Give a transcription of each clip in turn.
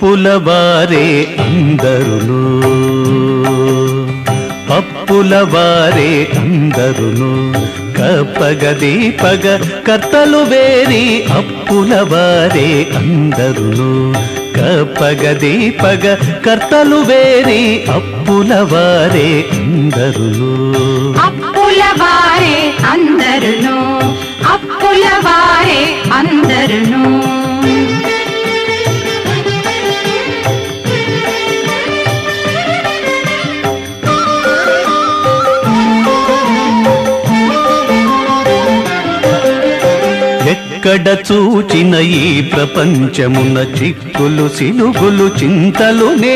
అప్పుల వారే అందరును అప్పుల వారే అందరును కప్పగ దీపగ కర్తలు వేరి అప్పుల వారే అందరును కప్పగ దీపగ కర్తలు వేరి అప్పుల వారే అందరును అప్పుల వారే అందరును అప్పుల వారే అందరును ఎక్కడ చూచిన ఈ ప్రపంచమున చిక్కులు సిలుగులు చింతలునే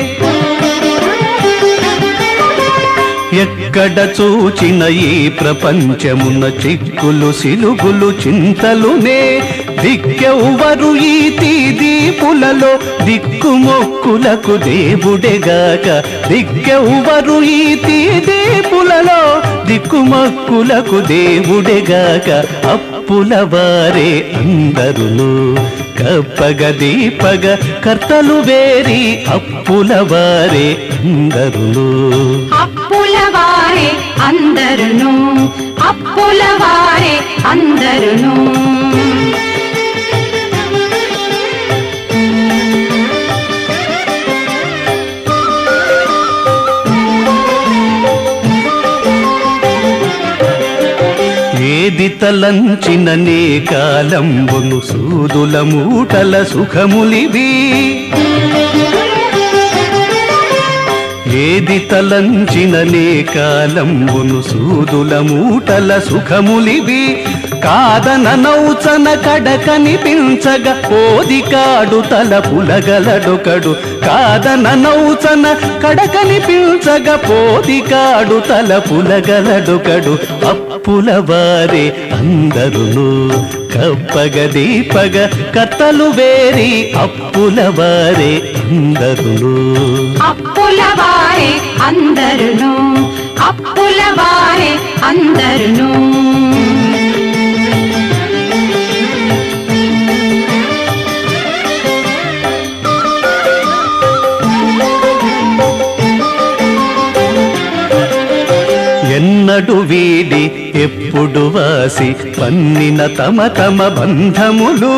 ఎక్కడ చూచిన ఈ ప్రపంచమున చిక్కులు సిలుగులు చింతలునే దిక్కెవ్వరు ఈ దీపులలో దిక్కుమొక్కులకు దేవుడెగాక దిక్కెవ్వరు ఈ దీపులలో దిక్కుమొక్కులకు దేవుడెగాక అప్పుల వారే అందరును కప్పగ దీపగ కర్తలు వేరి అప్పుల వారే అందరును అప్పుల వారే అందరును అప్పుల వారే అందరును ఏది తలంచిన నే కాలంబును సూదుల మూటల సుఖములివి ఏది తలంచిన నే కాలంబును సూదుల మూటల సుఖములివి కాదన నౌచన కడ కనిపించగ ఓదికాడు తల పులగలడొకడు కాదన నౌచన కడ కనిపించగ పోదికాడు తల పులగలడొకడు అప్పుల వారే అందరును కప్పగ దీపగ కర్తలు వేరి అప్పుల వారే అందరును అప్పుల వారే అందరును అప్పుల వారే అందరును ఎన్నడు వీడి ఎప్పుడు వాసి పన్నిన తమ తమ బంధములు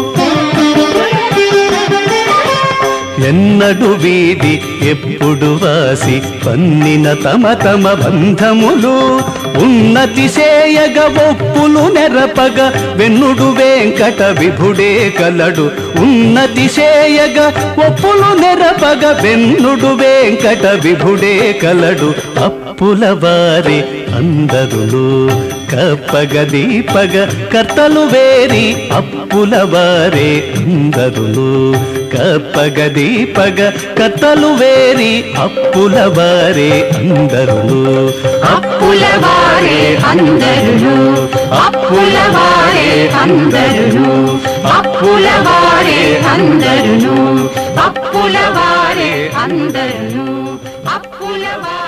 ఎన్నడు వీడి ఎప్పుడు వాసి పన్నిన తమ తమ బంధములు ఉన్నతి సేయగ ఒప్పులు నెరపగ వెన్నుడు వెంకట విభుడే కలడు ఉన్నతి సేయగ ఒప్పులు నెరపగ వెన్నుడు వెంకట విభుడే కలడు అప్పుల వారి అందరును కప్పగ దీపగ కర్తలు వేరి అప్పుల వారే అందరును కప్పగ దీపగ కర్తలు వేరి అప్పుల వారే అందరును అప్పుల వారే అందరును అప్పుల వారే అందరును అప్పుల వారే అందరును అప్పుల వారే అందరును అప్పుల వారే